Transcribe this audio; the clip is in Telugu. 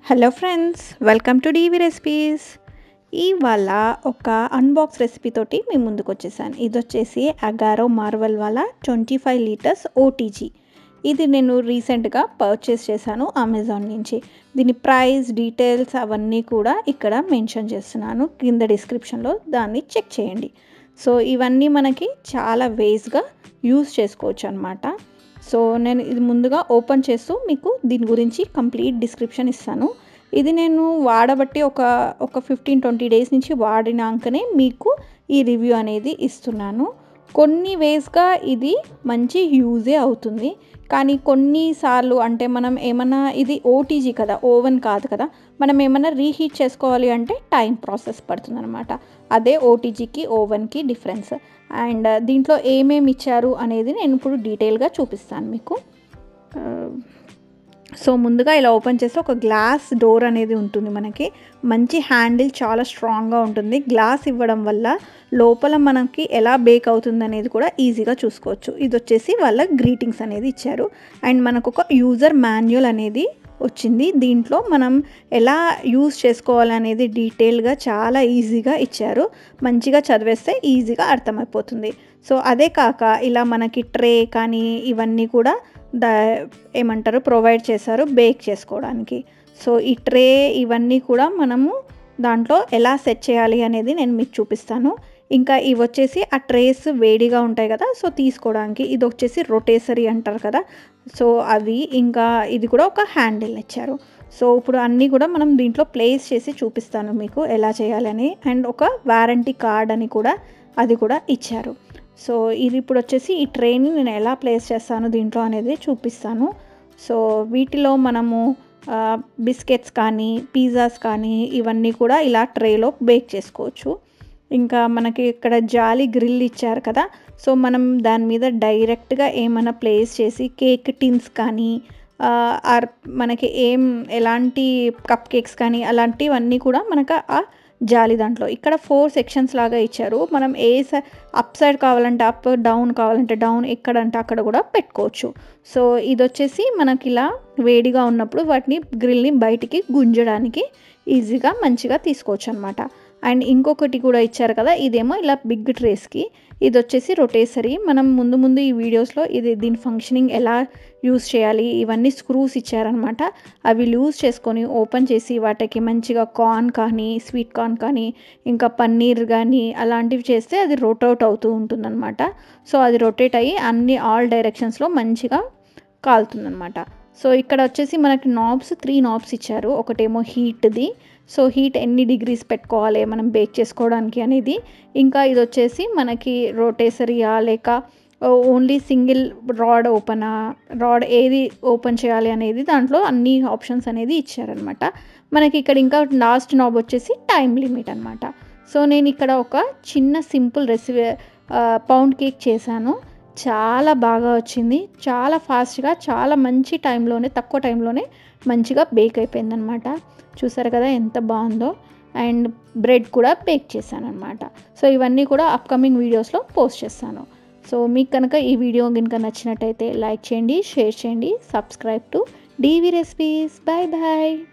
hello friends welcome to DV recipes ఇవాళ ఒక అన్బాక్స్ రెసిపీ తోటి మీ ముందుకు వచ్చేసాను ఇది వచ్చేసి అగారో మార్వల్ వాళ్ళ ట్వంటీ ఫైవ్ లీటర్స్ ఓటీజీ ఇది నేను రీసెంట్గా పర్చేస్ చేశాను అమెజాన్ నుంచి దీని ప్రైస్ డీటెయిల్స్ అవన్నీ కూడా ఇక్కడ మెన్షన్ చేస్తున్నాను కింద డిస్క్రిప్షన్లో దాన్ని చెక్ చేయండి సో ఇవన్నీ మనకి చాలా వేస్గా యూస్ చేసుకోవచ్చు అనమాట సో నేను ఇది ముందుగా ఓపెన్ చేస్తూ మీకు దీని గురించి కంప్లీట్ డిస్క్రిప్షన్ ఇస్తాను ఇది నేను వాడబట్టి ఒక ఒక ఫిఫ్టీన్ ట్వంటీ డేస్ నుంచి వాడినాకనే మీకు ఈ రివ్యూ అనేది ఇస్తున్నాను కొన్ని వేస్గా ఇది మంచి యూజే అవుతుంది కానీ కొన్నిసార్లు అంటే మనం ఏమన్నా ఇది ఓటీజీ కదా ఓవెన్ కాదు కదా మనం ఏమన్నా రీహీట్ చేసుకోవాలి అంటే టైం ప్రాసెస్ పడుతుంది అనమాట అదే ఓటీజీకి ఓవెన్కి డిఫరెన్స్ అండ్ దీంట్లో ఏమేమి ఇచ్చారు అనేది నేను ఇప్పుడు డీటెయిల్గా చూపిస్తాను మీకు సో ముందుగా ఇలా ఓపెన్ చేస్తే ఒక గ్లాస్ డోర్ అనేది ఉంటుంది మనకి మంచి హ్యాండిల్ చాలా స్ట్రాంగ్గా ఉంటుంది గ్లాస్ ఇవ్వడం వల్ల లోపల మనకి ఎలా బేక్ అవుతుంది అనేది కూడా ఈజీగా చూసుకోవచ్చు ఇది వచ్చేసి వాళ్ళ గ్రీటింగ్స్ అనేది ఇచ్చారు అండ్ మనకు ఒక యూజర్ మాన్యువల్ అనేది వచ్చింది దీంట్లో మనం ఎలా యూజ్ చేసుకోవాలనేది డీటెయిల్గా చాలా ఈజీగా ఇచ్చారు మంచిగా చదివేస్తే ఈజీగా అర్థమైపోతుంది సో అదే కాక ఇలా మనకి ట్రే కానీ ఇవన్నీ కూడా ద ఏమంటారు ప్రొవైడ్ చేశారు బేక్ చేసుకోవడానికి సో ఈ ట్రే ఇవన్నీ కూడా మనము దాంట్లో ఎలా సెట్ చేయాలి అనేది నేను మీకు చూపిస్తాను ఇంకా ఇవి వచ్చేసి ఆ ట్రేస్ వేడిగా ఉంటాయి కదా సో తీసుకోవడానికి ఇది వచ్చేసి రొటేసరీ అంటారు కదా సో అవి ఇంకా ఇది కూడా ఒక హ్యాండిల్ ఇచ్చారు సో ఇప్పుడు అన్నీ కూడా మనం దీంట్లో ప్లేస్ చేసి చూపిస్తాను మీకు ఎలా చేయాలని అండ్ ఒక వారంటీ కార్డ్ అని కూడా అది కూడా ఇచ్చారు సో ఇది ఇప్పుడు వచ్చేసి ఈ ట్రైని నేను ఎలా ప్లేస్ చేస్తాను దీంట్లో అనేది చూపిస్తాను సో వీటిలో మనము బిస్కెట్స్ కానీ పిజ్జాస్ కానీ ఇవన్నీ కూడా ఇలా ట్రేలో బేక్ చేసుకోవచ్చు ఇంకా మనకి ఇక్కడ జాలి గ్రిల్ ఇచ్చారు కదా సో మనం దాని మీద డైరెక్ట్గా ఏమైనా ప్లేస్ చేసి కేక్ టిన్స్ కానీ ఆర్ మనకి ఏం ఎలాంటి కప్ కేక్స్ కానీ అలాంటివన్నీ కూడా మనకు ఆ జాలి దాంట్లో ఇక్కడ ఫోర్ సెక్షన్స్ లాగా ఇచ్చారు మనం ఏ అప్ సైడ్ కావాలంటే అప్ డౌన్ కావాలంటే డౌన్ ఎక్కడంటే అక్కడ కూడా పెట్టుకోవచ్చు సో ఇది వచ్చేసి మనకి ఇలా వేడిగా ఉన్నప్పుడు వాటిని గ్రిల్ని బయటికి గుంజడానికి ఈజీగా మంచిగా తీసుకోవచ్చు అనమాట అండ్ ఇంకొకటి కూడా ఇచ్చారు కదా ఇదేమో ఇలా బిగ్ ట్రేస్కి ఇది వచ్చేసి రొటేసరీ మనం ముందు ముందు ఈ వీడియోస్లో ఇది దీని ఫంక్షనింగ్ ఎలా యూస్ చేయాలి ఇవన్నీ స్క్రూస్ ఇచ్చారనమాట అవి లూజ్ చేసుకొని ఓపెన్ చేసి వాటికి మంచిగా కార్న్ కానీ స్వీట్ కార్న్ కానీ ఇంకా పన్నీర్ కానీ అలాంటివి చేస్తే అది రొటేట్ అవుతూ ఉంటుందన్నమాట సో అది రొటేట్ అయ్యి అన్ని ఆల్ డైరెక్షన్స్లో మంచిగా కాలుతుందన్నమాట సో ఇక్కడ వచ్చేసి మనకి నాబ్స్ త్రీ నాబ్స్ ఇచ్చారు ఒకటేమో హీట్ది సో హీట్ ఎన్ని డిగ్రీస్ పెట్టుకోవాలి మనం బేక్ చేసుకోవడానికి అనేది ఇంకా ఇది వచ్చేసి మనకి రోటేసరీయా లేక ఓన్లీ సింగిల్ రాడ్ ఓపెనా రాడ్ ఏది ఓపెన్ చేయాలి అనేది దాంట్లో అన్ని ఆప్షన్స్ అనేది ఇచ్చారనమాట మనకి ఇక్కడ ఇంకా లాస్ట్ నాబ్ వచ్చేసి టైం లిమిట్ అనమాట సో నేను ఇక్కడ ఒక చిన్న సింపుల్ రెసిపీ పౌండ్ కేక్ చేశాను చాలా బాగా వచ్చింది చాలా ఫాస్ట్గా చాలా మంచి టైంలోనే తక్కువ టైంలోనే మంచిగా బేక్ అయిపోయిందనమాట చూసారు కదా ఎంత బాగుందో అండ్ బ్రెడ్ కూడా బేక్ చేశాను అనమాట సో ఇవన్నీ కూడా అప్కమింగ్ వీడియోస్లో పోస్ట్ చేస్తాను సో మీకు కనుక ఈ వీడియో కనుక నచ్చినట్టయితే లైక్ చేయండి షేర్ చేయండి subscribe to DV recipes bye bye